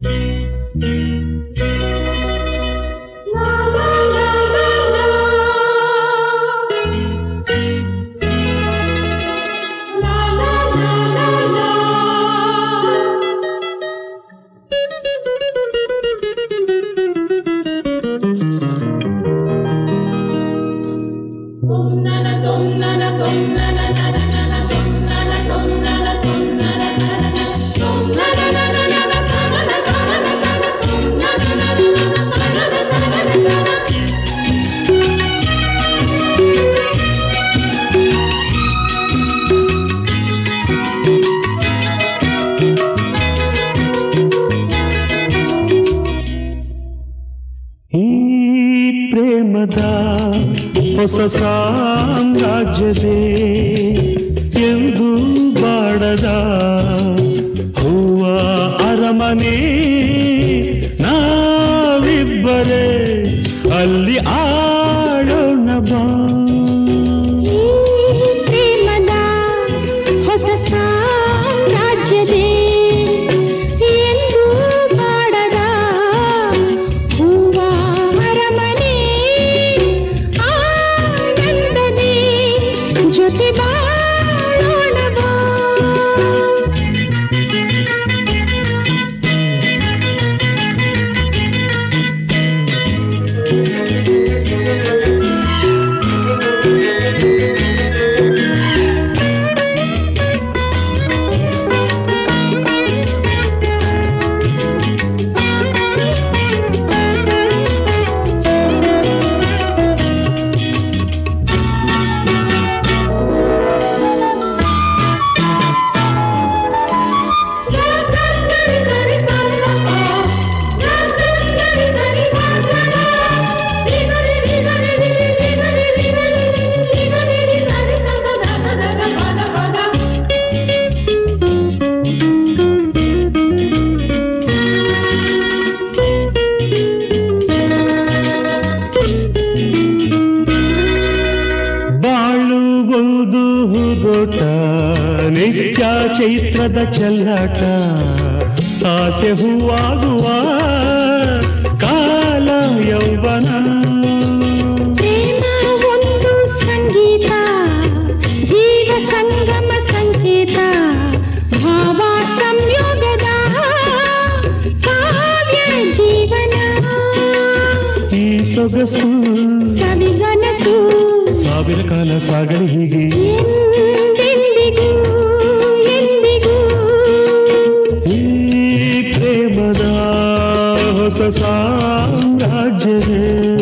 ಈ ಪ್ರೇಮದ ಹೊಸ ಸಾಮ್ರಾಜ್ಯದೇ ಎಂದು ಬಾಡದ ಹೂವ ಅರಮನೆ ನಾವಿಬ್ಬರೇ ಅಲ್ಲಿ ಆಡೋಣ ಬಾ ಪ್ರೇಮದ ಹೊಸ ಸಾಮ್ರಾಜ್ಯದೇ ಎಂದು ಮಾಡದ ಹೂವ ಅರಮನೆ ಆನಂದದೆ ಜೊತೆ ಬಾಳೋಣ ಬಾ ಬಾಳು ಒಂದು ಹೂದೋಟ ನಿತ್ಯ ಚೈತ್ರದ ಚೆಲ್ಲಾಟ ಆಸೆ ಹೂವಾಗುವ ಕಾಲ ಯೌವನ ಪ್ರೇಮ ಒಂದು ಸಂಗೀತ ಜೀವ ಸಂಗಮ ಸಂಕೇತ ಭಾವ ಸಂಯೋಗದ ಕಾವ್ಯ ಜೀವನ ಈ ಸೊಗಸು ಸವಿಗನಸು ಸಾವಿರ ಕಾಲ ಸಾಗಲಿ ಹೀಗೆ ಎಂದೆಂದಿಗೂ ಎಂದಿಗೂ ಈ ಪ್ರೇಮದ ಹೊಸ ಸಾಮ್ರಾಜ್ಯವೇ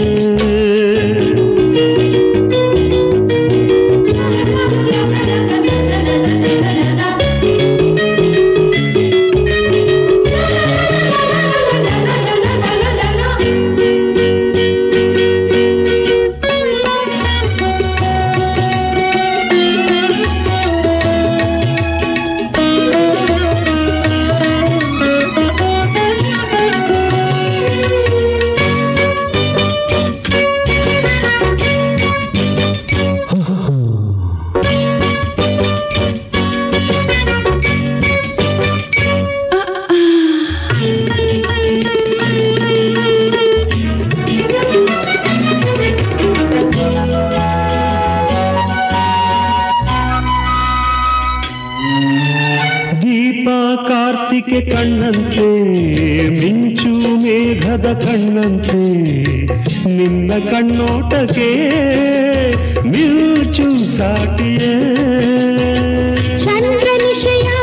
ದೀಪ ಕಾರ್ತಿಕೆ ಕಣ್ಣಂತೆ ಮಿಂಚು ಮೇಘದ ಕಣ್ಣಂತೆ ನಿನ್ನ ಕಣ್ಣೋಟಕ್ಕೆ ಮಿಂಚು ಸಾಟಿಯೇ ಚಂದ್ರ ನಿಶಯ